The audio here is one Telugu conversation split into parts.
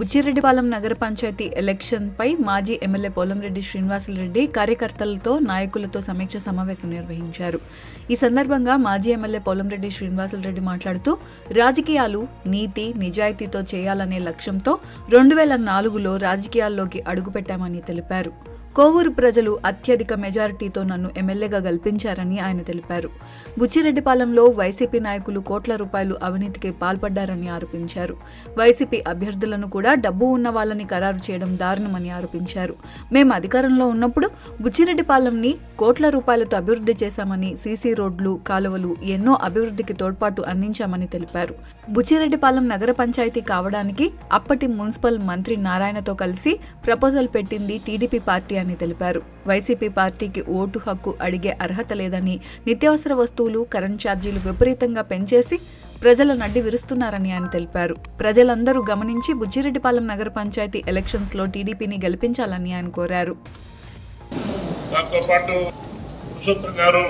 బుచ్చిరెడ్డిపాలెం నగర పంచాయతీ ఎలక్షన్పై మాజీ ఎమ్మెల్యే పోలంరెడ్డి శ్రీనివాసులరెడ్డి కార్యకర్తలతో నాయకులతో సమీక్ష సమావేశం నిర్వహించారు ఈ సందర్భంగా మాజీ ఎమ్మెల్యే పోలంరెడ్డి శ్రీనివాసులరెడ్డి మాట్లాడుతూ రాజకీయాలు నీతి నిజాయితీతో చేయాలనే లక్ష్యంతో రెండు వేల నాలుగులో రాజకీయాల్లోకి అడుగుపెట్టామని తెలిపారు కోవూరు ప్రజలు అత్యధిక మెజారిటీతో నన్ను ఎమ్మెల్యేగా గెలిపించారని ఆయన తెలిపారు బుచ్చిరెడ్డిపాలెంలో వైసీపీ నాయకులు కోట్ల రూపాయలు అవినీతికి పాల్పడ్డారని ఆరోపించారు వైసీపీ అభ్యర్థులను కూడా డబ్బు ఉన్న వాళ్ళని ఖరారు చేయడం దారుణమని ఆరోపించారు మేము అధికారంలో ఉన్నప్పుడు బుచ్చిరెడ్డిపాలెంని కోట్ల రూపాయలతో అభివృద్ధి చేశామని సీసీ రోడ్లు కాలువలు ఎన్నో అభివృద్ధికి తోడ్పాటు అందించామని తెలిపారు బుచ్చిరెడ్డిపాలెం నగర పంచాయతీ కావడానికి అప్పటి మున్సిపల్ మంత్రి నారాయణతో కలిసి ప్రపోజల్ పెట్టింది టీడీపీ పార్టీ అని తెలిపారు వైసీపీ పార్టీకి ఓటు హక్కు అడిగే అర్హత లేదని నిత్యావసర వస్తువులు కరెంట్ ఛార్జీలు విపరీతంగా పెంచేసి ప్రజల నడ్డి విరుస్తున్నారని ఆయన తెలిపారు ప్రజలందరూ గమనించి బుజ్జిరెడ్డిపాలెం నగర పంచాయతీ ఎలక్షన్స్ లో టీడీపీని గెలిపించాలని ఆయన కోరారు దాంతో పాటు పురుషోత్తం గారు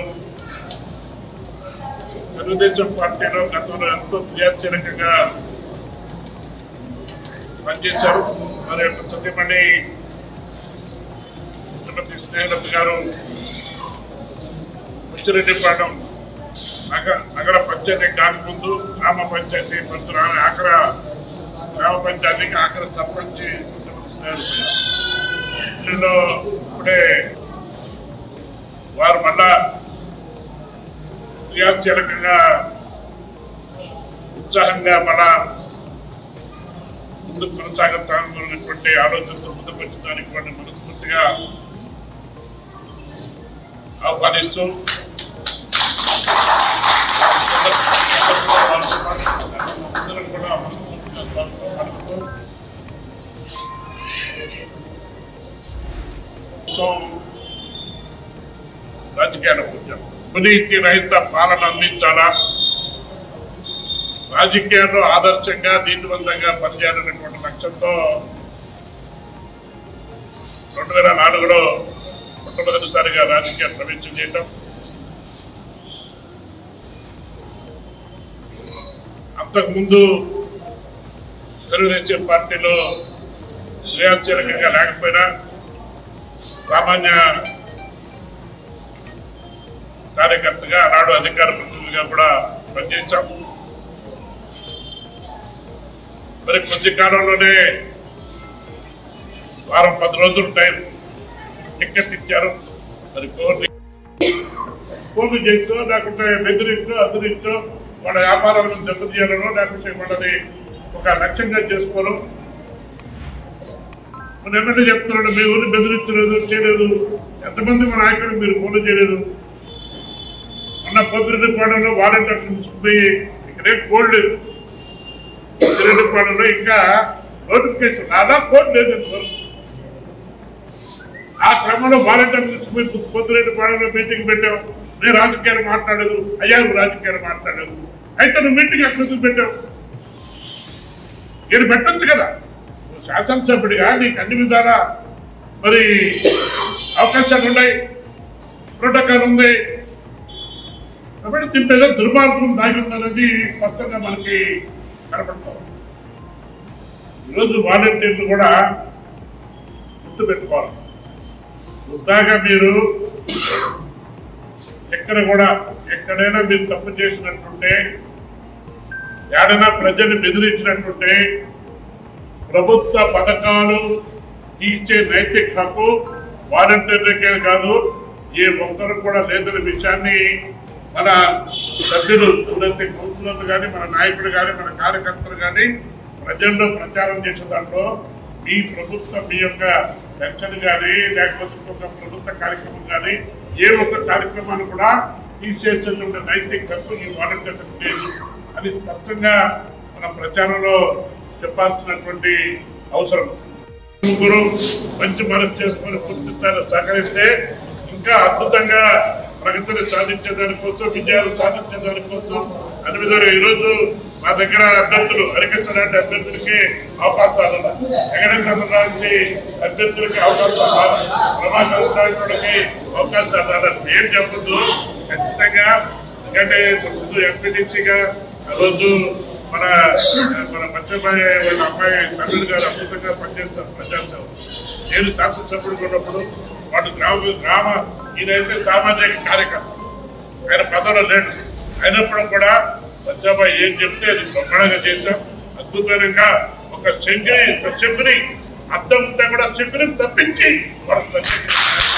తెలుగుదేశం పార్టీలో గతంలో ఎంతో క్రియాశీలకంగా పనిచేశారు మరి యొక్క సత్యమణి శ్రీమతి స్నేహలత గారు ముచ్చిరెడ్డిపాలెం నగ నగర పంచాయతీ కాకముందు గ్రామ పంచాయతీ పంచు ఆఖర గ్రామ పంచాయతీకి ఆఖర సర్పంచ్ శ్రీమతి స్నేహలత గారు. ఇందులో ఇప్పుడే వారు మళ్ళా క్రియాశీలకంగా ఉత్సాహంగా మన ముందుకు కొనసాగుతామన్నటువంటి ఆలోచనతో ముందుకు వచ్చడానికి వారిని మనస్ఫూర్తిగా ఆహ్వానిస్తూ అందరం కూడా మనస్ఫూర్తిగా స్వాగతం సో రాజకీయాలకు వచ్చాం అవినీతి రహిత పాలన అందించాలా రాజకీయాల్లో ఆదర్శంగా నీతివంతంగా పనిచేయాలనేటువంటి లక్ష్యంతో రెండు వేల నాలుగులో మొట్టమొదటిసారిగా రాజకీయ ప్రవేశం చేయటం అంతకుముందు తెలుగుదేశం పార్టీలో క్రియాశీలకంగా లేకపోయినా సామాన్య కార్యకర్తగా ఆనాడు అధికార ప్రతినిధిగా కూడా పనిచేశాం మరి కొద్ది కాలంలోనే వారం పది రోజులు టైం టికెట్ ఇచ్చారు మరి కోర్టు ఫోన్లు చేస్తూ లేకుంటే బెదిరిస్తూ అదిరిస్తూ వాళ్ళ వ్యాపారాలను దెబ్బతీయాలనో లేకుంటే వాళ్ళని ఒక లక్ష్యంగా చేసుకోవడం మన ఎమ్మెల్యే చెప్తున్నాడు మీ ఊరిని బెదిరించలేదు చేయలేదు ఎంతమంది మా నాయకుడు మీరు ఫోన్లు చేయలేదు మొన్న పొద్దురెడ్డిపాడులో వాలంటీర్స్ తీసుకుపోయి ఇక్కడే కోడ్ లేదు పొద్దురెడ్డిపాడులో ఇంకా నోటిఫికేషన్ రాదా కోడ్ లేదు ఇంతవరకు ఆ క్రమంలో వాలంటీర్ తీసుకుపోయి పొద్దురెడ్డిపాడులో మీటింగ్ పెట్టావు నేను రాజకీయాలు మాట్లాడలేదు అయ్యా నువ్వు రాజకీయాలు మాట్లాడలేదు అయితే నువ్వు మీటింగ్ ఎక్కడ ఎందుకు పెట్టావు నేను పెట్టచ్చు కదా నువ్వు శాసనసభ్యుడిగా నీకు అన్ని విధాలా మరి అవకాశాలు ఉన్నాయి ప్రోటోకాల్ ఉంది కాబట్టి దీంట్లో దుర్మార్గం దాగి ఉందన్నది స్పష్టంగా మనకి కనపడతాం ఈరోజు వాలంటీర్లు కూడా గుర్తుపెట్టుకోవాలి వృద్ధాగా మీరు ఎక్కడ కూడా ఎక్కడైనా మీరు తప్పు చేసినట్టుంటే ఏడైనా ప్రజలు బెదిరించినట్టుంటే ప్రభుత్వ పథకాలు తీర్చే నైతిక హక్కు వాలంటీర్లకే కాదు ఏ ఒక్కరు కూడా లేదనే విషయాన్ని మన సభ్యులు ఎవరైతే కౌన్సిలర్లు కానీ మన నాయకులు కానీ మన కార్యకర్తలు కానీ ప్రజల్లో ప్రచారం చేసే దాంట్లో మీ ప్రభుత్వం మీ యొక్క పెన్షన్ కానీ లేకపోతే ఇంకొక ప్రభుత్వ కార్యక్రమం కానీ ఏ ఒక్క కార్యక్రమాన్ని కూడా తీసేసేటువంటి నైతిక హక్కు ఈ వాలంటీర్లకు లేదు అది స్పష్టంగా మన ప్రచారంలో చెప్పాల్సినటువంటి అవసరం ముగ్గురు మంచి మనసు చేసుకొని పూర్తి స్థాయిలో సహకరిస్తే ఇంకా అద్భుతంగా ప్రగతిని సాధించే దానికోసం విజయాలు సాధించే దానికోసం అన్ని విధాలు ఈరోజు మా దగ్గర అభ్యర్థులు హరికృష్ణ లాంటి అభ్యర్థులకి అవకాశాలు ఉన్నాయి వెంకటేశ్వర లాంటి అభ్యర్థులకి అవకాశాలు రావాలి ప్రభాకర్ లాంటి అవకాశాలు రావాలి ఏం చెప్పదు ఖచ్చితంగా ఎందుకంటే ముందు ఎంపీటీసీగా ఆ రోజు మన మన మత్స్యబాయి వాళ్ళ అమ్మాయి తమిళ గారు అద్భుతంగా పనిచేస్తారు ప్రజాసేవ నేను శాసనసభ్యుడు ఉన్నప్పుడు వాడు గ్రామ గ్రామ ఈయనైతే సామాజిక కార్యకర్త ఆయన పదవిలో లేడు అయినప్పుడు కూడా సత్యాబాయి ఏం చెప్తే అది బ్రహ్మాండంగా చేశాం అద్భుతంగా ఒక శంకిని ఒక చెప్పుని అర్థం ఉంటే కూడా చెప్పుని తప్పించి వాడు తప్పించి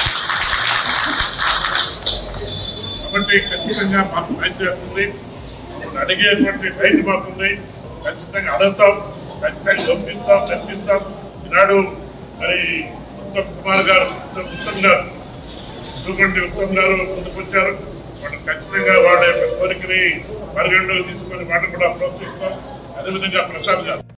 కాబట్టి ఖచ్చితంగా మాకు మైండ్ ఉంది ఇప్పుడు అడిగేటువంటి రైతు మాకుంది ఖచ్చితంగా అడుగుతాం ఖచ్చితంగా ఒప్పిస్తాం చర్చిస్తాం ఈనాడు మరి ఉత్తమ్ కుమార్ గారు ఉత్తమ్ ఉత్తమ్ గారు చూడండి ఉత్తమ్ గారు ముందుకొచ్చారు వాళ్ళు ఖచ్చితంగా వాళ్ళ యొక్క కోరికని పరిగణలోకి తీసుకొని వాళ్ళు కూడా ప్రోత్సహిస్తాం అదేవిధంగా ప్రసాద్ గారు